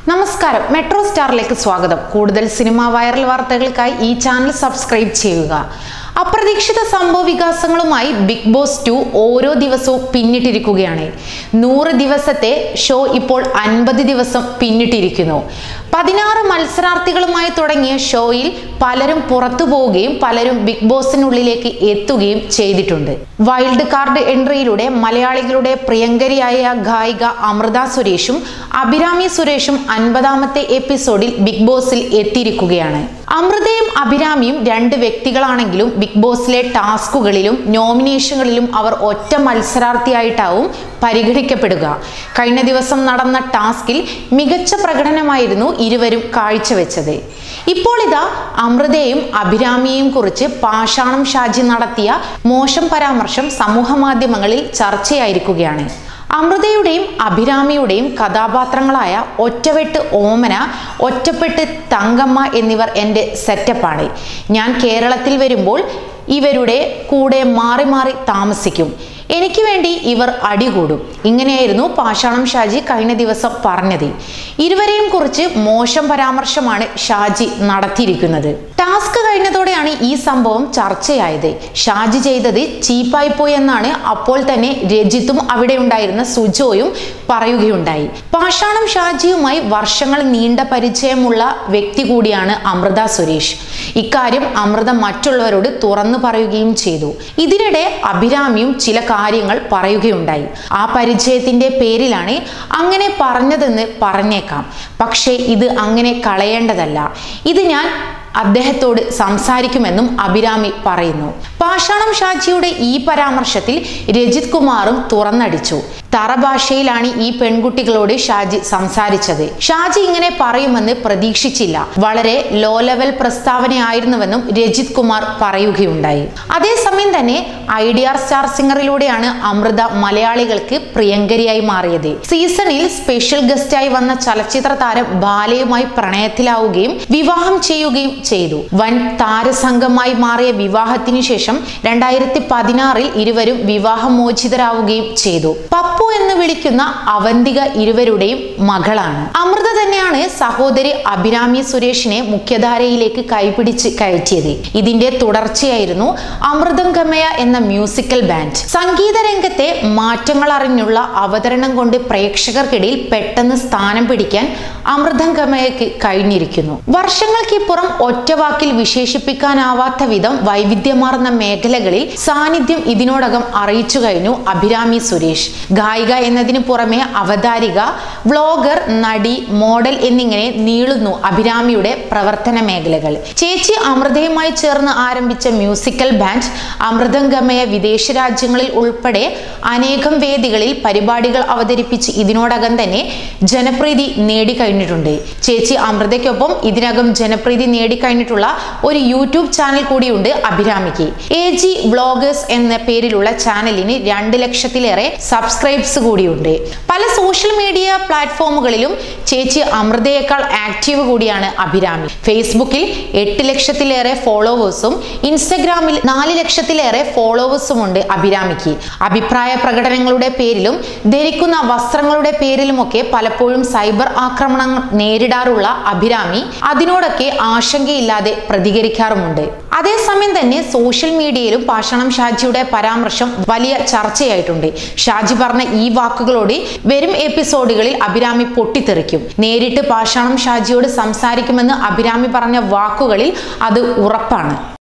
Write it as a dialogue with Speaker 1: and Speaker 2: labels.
Speaker 1: നമസ്കാരം മെട്രോ സ്റ്റാറിലേക്ക് സ്വാഗതം കൂടുതൽ സിനിമ വൈറൽ വാർത്തകൾക്കായി ഈ ചാനൽ സബ്സ്ക്രൈബ് ചെയ്യുക അപ്രതീക്ഷിത സംഭവ വികാസങ്ങളുമായി ബിഗ് ബോസ് ടു ഓരോ ദിവസവും പിന്നിട്ടിരിക്കുകയാണ് നൂറ് ദിവസത്തെ ഷോ ഇപ്പോൾ അൻപത് ദിവസം പിന്നിട്ടിരിക്കുന്നു പതിനാറ് മത്സരാർത്ഥികളുമായി തുടങ്ങിയ ഷോയിൽ പലരും പുറത്തു പോവുകയും പലരും ബിഗ് ബോസിനുള്ളിലേക്ക് എത്തുകയും ചെയ്തിട്ടുണ്ട് വൈൽഡ് കാർഡ് എൻട്രിയിലൂടെ മലയാളികളുടെ പ്രിയങ്കരിയായ ഗായിക അമൃത സുരേഷും അഭിരാമി സുരേഷും അൻപതാമത്തെ എപ്പിസോഡിൽ ബിഗ് ബോസിൽ എത്തിയിരിക്കുകയാണ് അമൃതയും അഭിരാമിയും രണ്ട് വ്യക്തികളാണെങ്കിലും ബിഗ് ബോസിലെ ടാസ്കുകളിലും നോമിനേഷനുകളിലും അവർ ഒറ്റ മത്സരാർത്ഥിയായിട്ടാവും പരിഗണിക്കപ്പെടുക കഴിഞ്ഞ ദിവസം നടന്ന ടാസ്കിൽ മികച്ച പ്രകടനമായിരുന്നു ഇരുവരും കാഴ്ചവെച്ചത് ഇപ്പോൾ ഇതാ അമൃതയും അഭിരാമിയെയും കുറിച്ച് പാഷാണം ഷാജി നടത്തിയ മോശം പരാമർശം സമൂഹ മാധ്യമങ്ങളിൽ ചർച്ചയായിരിക്കുകയാണ് അമൃതയുടെയും അഭിരാമിയുടെയും കഥാപാത്രങ്ങളായ ഒറ്റവെട്ട് ഓമന ഒറ്റപ്പെട്ട് തങ്കമ്മ എന്നിവർ എൻ്റെ സെറ്റപ്പാണ് ഞാൻ കേരളത്തിൽ വരുമ്പോൾ ഇവരുടെ കൂടെ മാറി മാറി താമസിക്കും എനിക്ക് വേണ്ടി ഇവർ അടികൂടും ഇങ്ങനെയായിരുന്നു പാഷാണം ഷാജി കഴിഞ്ഞ ദിവസം പറഞ്ഞത് ഇരുവരെയും കുറിച്ച് മോശം പരാമർശമാണ് ഷാജി നടത്തിയിരിക്കുന്നത് ടാസ്ക് കഴിഞ്ഞതോടെയാണ് ഈ സംഭവം ചർച്ചയായത് ഷാജി ചെയ്തത് ചീപ്പായിപ്പോയി എന്നാണ് അപ്പോൾ തന്നെ രജിത്തും അവിടെ ഉണ്ടായിരുന്ന സുജോയും പറയുകയുണ്ടായി പാഷാണം ഷാജിയുമായി വർഷങ്ങൾ നീണ്ട പരിചയമുള്ള വ്യക്തി കൂടിയാണ് അമൃത സുരേഷ് ഇക്കാര്യം അമൃത മറ്റുള്ളവരോട് തുറന്നു പറയുകയും ചെയ്തു ഇതിനിടെ അഭിരാമിയും ചില കാര്യങ്ങൾ പറയുകയുണ്ടായി ആ പരിചയത്തിന്റെ പേരിലാണ് അങ്ങനെ പറഞ്ഞതെന്ന് പറഞ്ഞേക്കാം പക്ഷേ ഇത് അങ്ങനെ കളയേണ്ടതല്ല ഇത് ഞാൻ അദ്ദേഹത്തോട് സംസാരിക്കുമെന്നും അഭിരാമി പറയുന്നു പാഷാണം ഷാജിയുടെ ഈ പരാമർശത്തിൽ രജിത് കുമാറും തുറന്നടിച്ചു തറ ഭാഷയിലാണ് ഈ പെൺകുട്ടികളോട് ഷാജി സംസാരിച്ചത് ഷാജി ഇങ്ങനെ പറയുമെന്ന് പ്രതീക്ഷിച്ചില്ല വളരെ ലോ ലെവൽ പ്രസ്താവനയായിരുന്നുവെന്നും രജിത് കുമാർ പറയുകയുണ്ടായി അതേസമയം തന്നെ ഐഡിയാർ സ്റ്റാർ സിംഗറിലൂടെയാണ് അമൃത മലയാളികൾക്ക് പ്രിയങ്കരിയായി മാറിയത് സീസണിൽ സ്പെഷ്യൽ ഗസ്റ്റായി വന്ന ചലച്ചിത്ര താരം ബാലയുമായി പ്രണയത്തിലാവുകയും വിവാഹം ചെയ്യുകയും ചെയ്തു വൻ താരസംഘമായി മാറിയ വിവാഹത്തിനു ശേഷം രണ്ടായിരത്തി പതിനാറിൽ ഇരുവരും വിവാഹമോചിതരാവുകയും ചെയ്തു പപ്പു എന്ന് വിളിക്കുന്ന അവന്തിക ഇരുവരുടെയും മകളാണ് അമൃത തന്നെയാണ് സഹോദരി അഭിരാമി സുരേഷിനെ മുഖ്യധാരയിലേക്ക് കൈപിടിച്ച് കയറ്റിയത് ഇതിന്റെ തുടർച്ചയായിരുന്നു അമൃതം ഗമയ എന്ന മ്യൂസിക്കൽ ബാൻഡ് സംഗീത രംഗത്തെ മാറ്റങ്ങൾ അറിഞ്ഞുള്ള അവതരണം കൊണ്ട് പ്രേക്ഷകർക്കിടയിൽ പെട്ടെന്ന് സ്ഥാനം പിടിക്കാൻ അമൃതം ഗമയക്ക് കഴിഞ്ഞിരിക്കുന്നു വർഷങ്ങൾക്കിപ്പുറം ഒറ്റവാക്കിൽ വിശേഷിപ്പിക്കാനാവാത്ത വിധം വൈവിധ്യമാർന്ന മേഖലകളിൽ സാന്നിധ്യം ഇതിനോടകം അറിയിച്ചു കഴിഞ്ഞു അഭിരാമി സുരേഷ് ഗായിക എന്നതിന് പുറമെ അവതാരിക വ്ളോഗർ നടി മോഡൽ എന്നിങ്ങനെ നീളുന്നു അഭിരാമിയുടെ പ്രവർത്തന മേഖലകൾ ചേച്ചി അമൃതയുമായി ചേർന്ന് ആരംഭിച്ച മ്യൂസിക്കൽ ബാൻഡ് അമൃതം ഗമയ വിദേശ രാജ്യങ്ങളിൽ ഉൾപ്പെടെ അനേകം വേദികളിൽ പരിപാടികൾ അവതരിപ്പിച്ച് ഇതിനോടകം തന്നെ ജനപ്രീതി നേടിക്കഴിഞ്ഞിട്ടുണ്ട് ചേച്ചി അമൃതയ്ക്കൊപ്പം ഇതിനകം ജനപ്രീതി നേടിക്കഴിഞ്ഞിട്ടുള്ള ഒരു യൂട്യൂബ് ചാനൽ കൂടിയുണ്ട് അഭിരാമിക്ക് എ ജി വ്ളോഗേഴ്സ് എന്ന പേരിലുള്ള ചാനലിന് രണ്ട് ലക്ഷത്തിലേറെ സബ്സ്ക്രൈബ്സ് കൂടിയുണ്ട് പല സോഷ്യൽ മീഡിയ പ്ലാറ്റ്ഫോമുകളിലും ചേച്ചി അമൃതയേക്കാൾ ആക്റ്റീവ് കൂടിയാണ് അഭിരാമി ഫേസ്ബുക്കിൽ എട്ട് ലക്ഷത്തിലേറെ ഫോളോവേഴ്സും ഇൻസ്റ്റഗ്രാമിൽ നാല് ലക്ഷത്തിലേറെ ഫോളോവേഴ്സുമുണ്ട് അഭിരാമിക്ക് അഭിപ്രായ പ്രകടനങ്ങളുടെ പേരിലും ധരിക്കുന്ന വസ്ത്രങ്ങളുടെ പേരിലുമൊക്കെ പലപ്പോഴും സൈബർ ആക്രമണങ്ങൾ നേരിടാറുള്ള അഭിരാമി അതിനോടൊക്കെ ആശങ്കയില്ലാതെ പ്രതികരിക്കാറുമുണ്ട് അതേസമയം തന്നെ സോഷ്യൽ മീഡിയയിലും പാഷണം ഷാജിയുടെ പരാമർശം വലിയ ചർച്ചയായിട്ടുണ്ട് ഷാജി പറഞ്ഞ ഈ വാക്കുകളോട് വരും എപ്പിസോഡുകളിൽ അഭിരാമി പൊട്ടിത്തെറിക്കും നേരിട്ട് പാഷാണം ഷാജിയോട് സംസാരിക്കുമെന്ന് അഭിരാമി പറഞ്ഞ വാക്കുകളിൽ അത് ഉറപ്പാണ്